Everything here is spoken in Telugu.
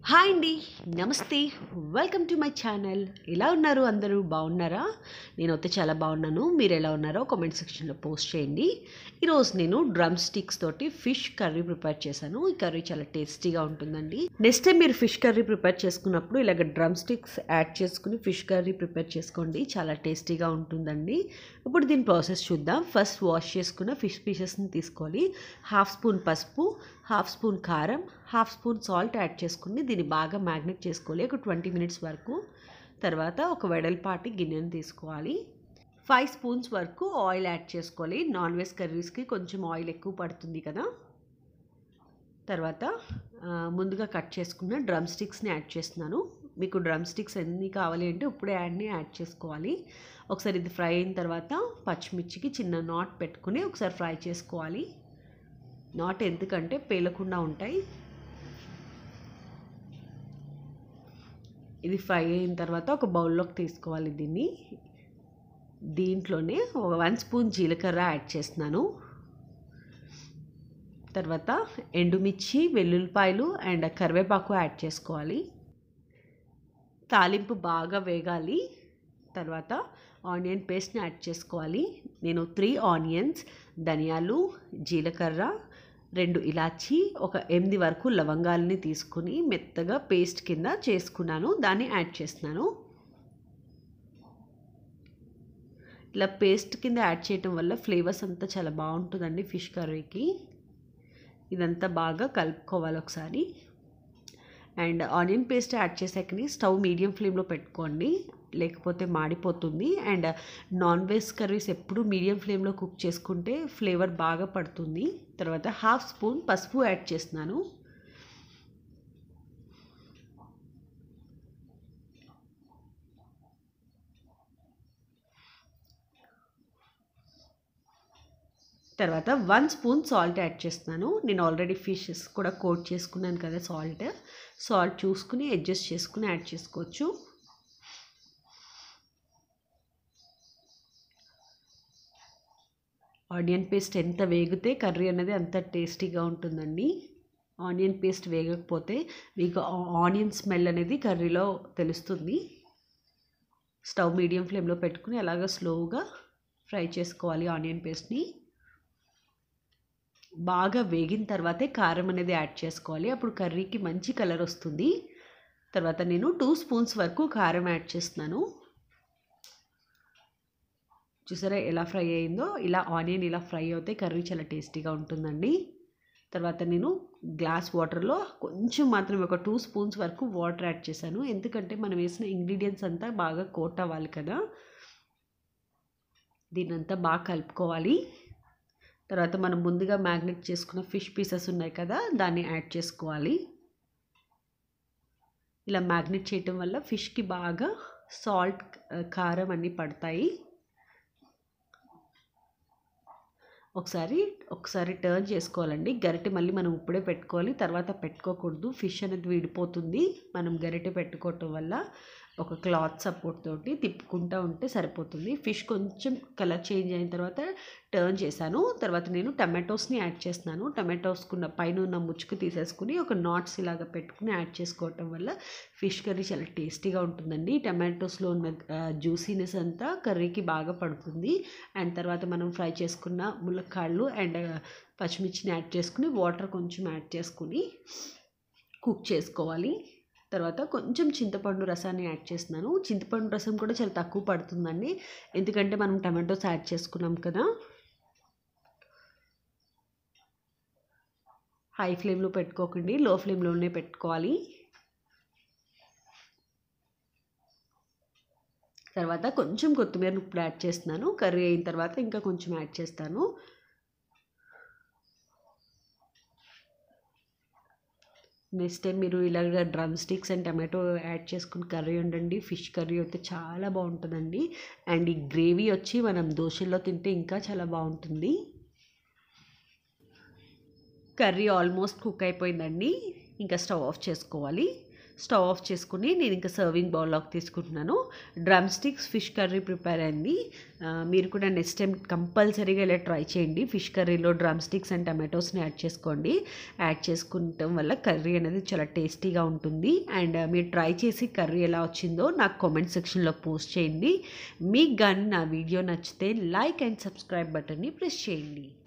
హాయ్ అండి నమస్తే వెల్కమ్ టు మై ఛానల్ ఎలా ఉన్నారు అందరూ బాగున్నారా నేనైతే చాలా బాగున్నాను మీరు ఎలా ఉన్నారో కామెంట్ సెక్షన్లో పోస్ట్ చేయండి ఈరోజు నేను డ్రమ్ స్టిక్స్ తోటి ఫిష్ కర్రీ ప్రిపేర్ చేశాను ఈ కర్రీ చాలా టేస్టీగా ఉంటుందండి నెక్స్ట్ టైం మీరు ఫిష్ కర్రీ ప్రిపేర్ చేసుకున్నప్పుడు ఇలాగ డ్రమ్ స్టిక్స్ యాడ్ చేసుకుని ఫిష్ కర్రీ ప్రిపేర్ చేసుకోండి చాలా టేస్టీగా ఉంటుందండి ఇప్పుడు దీని ప్రాసెస్ చూద్దాం ఫస్ట్ వాష్ చేసుకున్న ఫిష్ పీసెస్ని తీసుకోవాలి హాఫ్ స్పూన్ పసుపు హాఫ్ స్పూన్ కారం హాఫ్ స్పూన్ సాల్ట్ యాడ్ చేసుకుని దీన్ని బాగా మ్యాగ్నెట్ చేసుకోవాలి ఒక ట్వంటీ మినిట్స్ వరకు తర్వాత ఒక వెడల్పాటి గిన్నెను తీసుకోవాలి ఫైవ్ స్పూన్స్ వరకు ఆయిల్ యాడ్ చేసుకోవాలి నాన్ వెజ్ కర్రీస్కి కొంచెం ఆయిల్ ఎక్కువ పడుతుంది కదా తర్వాత ఆ, ముందుగా కట్ చేసుకున్న డ్రమ్ స్టిక్స్ని యాడ్ చేస్తున్నాను మీకు డ్రమ్ స్టిక్స్ ఎన్ని కావాలి అంటే ఇప్పుడే యాడ్ని యాడ్ చేసుకోవాలి ఒకసారి ఇది ఫ్రై అయిన తర్వాత పచ్చిమిర్చికి చిన్న నాట్ పెట్టుకుని ఒకసారి ఫ్రై చేసుకోవాలి నాట్ ఎందుకంటే పేలకుండా ఉంటాయి ఇది ఫ్రై అయిన తర్వాత ఒక బౌల్లోకి తీసుకోవాలి దీన్ని దీంట్లోనే ఒక వన్ స్పూన్ జీలకర్ర యాడ్ చేస్తున్నాను తర్వాత ఎండుమిర్చి వెల్లుల్లిపాయలు అండ్ కరివేపాకు యాడ్ చేసుకోవాలి తాలింపు బాగా వేగాలి తర్వాత ఆనియన్ పేస్ట్ని యాడ్ చేసుకోవాలి నేను త్రీ ఆనియన్స్ ధనియాలు జీలకర్ర రెండు ఇలాచి ఒక ఎనిమిది వరకు లవంగాలని తీసుకుని మెత్తగా పేస్ట్ కింద చేసుకున్నాను దాన్ని యాడ్ చేస్తున్నాను ఇలా పేస్ట్ కింద యాడ్ చేయటం వల్ల ఫ్లేవర్స్ అంతా చాలా బాగుంటుందండి ఫిష్ కర్రీకి ఇదంతా బాగా కలుపుకోవాలి ఒకసారి అండ్ ఆనియన్ పేస్ట్ యాడ్ చేసాకని స్టవ్ మీడియం ఫ్లేమ్లో పెట్టుకోండి లేకపోతే మాడిపోతుంది అండ్ నాన్ వెజ్ కర్రీస్ ఎప్పుడు మీడియం ఫ్లేమ్లో కుక్ చేసుకుంటే ఫ్లేవర్ బాగా పడుతుంది తర్వాత హాఫ్ స్పూన్ పసుపు యాడ్ చేస్తున్నాను తర్వాత వన్ స్పూన్ సాల్ట్ యాడ్ చేస్తున్నాను నేను ఆల్రెడీ ఫిషెస్ కూడా కోట్ చేసుకున్నాను కదా సాల్ట్ సాల్ట్ చూసుకుని అడ్జస్ట్ చేసుకుని యాడ్ చేసుకోవచ్చు ఆనియన్ పేస్ట్ ఎంత వేగితే కర్రీ అనేది అంత టేస్టీగా ఉంటుందండి ఆనియన్ పేస్ట్ వేగకపోతే మీకు ఆనియన్ స్మెల్ అనేది కర్రీలో తెలుస్తుంది స్టవ్ మీడియం ఫ్లేమ్లో పెట్టుకుని అలాగ స్లోగా ఫ్రై చేసుకోవాలి ఆనియన్ పేస్ట్ని బాగా వేగిన తర్వాతే కారం అనేది యాడ్ చేసుకోవాలి అప్పుడు కర్రీకి మంచి కలర్ వస్తుంది తర్వాత నేను టూ స్పూన్స్ వరకు కారం యాడ్ చేస్తున్నాను చూసారా ఎలా ఫ్రై అయిందో ఇలా ఆనియన్ ఇలా ఫ్రై అవుతే కర్రీ చాలా టేస్టీగా ఉంటుందండి తర్వాత నేను గ్లాస్ వాటర్లో కొంచెం మాత్రం ఒక టూ స్పూన్స్ వరకు వాటర్ యాడ్ చేశాను ఎందుకంటే మనం వేసిన ఇంగ్రీడియంట్స్ అంతా బాగా కోట్ అవ్వాలి కదా దీన్నంతా బాగా కలుపుకోవాలి తర్వాత మనం ముందుగా మ్యాగ్నెట్ చేసుకున్న ఫిష్ పీసెస్ ఉన్నాయి కదా దాన్ని యాడ్ చేసుకోవాలి ఇలా మ్యాగ్నెట్ చేయటం వల్ల ఫిష్కి బాగా సాల్ట్ కారం అన్నీ పడతాయి ఒకసారి ఒకసారి టర్న్ చేసుకోవాలండి గరిటె మళ్ళీ మనం ఇప్పుడే పెట్టుకోవాలి తర్వాత పెట్టుకోకూడదు ఫిష్ అనేది విడిపోతుంది మనం గరిటె పెట్టుకోవటం వల్ల ఒక క్లాత్ సపోర్ట్ తోటి తిప్పుకుంటూ ఉంటే సరిపోతుంది ఫిష్ కొంచెం కలర్ చేంజ్ అయిన తర్వాత టర్న్ చేశాను తర్వాత నేను టమాటోస్ని యాడ్ చేస్తున్నాను టమాటోస్కున్న పైన ఉన్న ముచ్చుకు తీసేసుకుని ఒక నాట్స్ ఇలాగా పెట్టుకుని యాడ్ చేసుకోవటం వల్ల ఫిష్ కర్రీ చాలా టేస్టీగా ఉంటుందండి టమాటోస్లో ఉన్న జ్యూసీనెస్ అంతా కర్రీకి బాగా పడుతుంది అండ్ తర్వాత మనం ఫ్రై చేసుకున్న ములక్కాళ్ళు అండ్ పచ్చిమిర్చిని యాడ్ చేసుకుని వాటర్ కొంచెం యాడ్ చేసుకుని కుక్ చేసుకోవాలి తర్వాత కొంచెం చింతపండు రసాన్ని యాడ్ చేస్తున్నాను చింతపండు రసం కూడా చాలా తక్కువ పడుతుందండి ఎందుకంటే మనం టమాటోస్ యాడ్ చేసుకున్నాం కదా హై ఫ్లేమ్లో పెట్టుకోకండి లో ఫ్లేమ్లోనే పెట్టుకోవాలి తర్వాత కొంచెం కొత్తిమీర ఇప్పుడు యాడ్ చేస్తున్నాను కర్రీ అయిన తర్వాత ఇంకా కొంచెం యాడ్ చేస్తాను నెక్స్ట్ టైం మీరు ఇలాగ drumsticks and tomato add చేసుకుని కర్రీ ఉండండి ఫిష్ కర్రీ అయితే చాలా బాగుంటుందండి అండ్ ఈ గ్రేవీ వచ్చి మనం దోశల్లో తింటే ఇంకా చాలా బాగుంటుంది కర్రీ ఆల్మోస్ట్ కుక్ అయిపోయిందండి ఇంకా స్టవ్ ఆఫ్ చేసుకోవాలి స్టవ్ ఆఫ్ చేసుకుని నేను ఇంకా సర్వింగ్ బౌల్లోకి తీసుకుంటున్నాను drumsticks fish curry prepare అయింది ఆ, మీరు కూడా నెక్స్ట్ టైం కంపల్సరీగా ఇలా ట్రై చేయండి ఫిష్ కర్రీలో డ్రమ్ స్టిక్స్ అండ్ టమాటోస్ని యాడ్ చేసుకోండి యాడ్ చేసుకుంటాం వల్ల కర్రీ అనేది చాలా టేస్టీగా ఉంటుంది అండ్ మీరు ట్రై చేసి కర్రీ ఎలా వచ్చిందో నాకు కామెంట్ సెక్షన్లో పోస్ట్ చేయండి మీకు కానీ నా వీడియో నచ్చితే లైక్ అండ్ సబ్స్క్రైబ్ బటన్ని ప్రెస్ చేయండి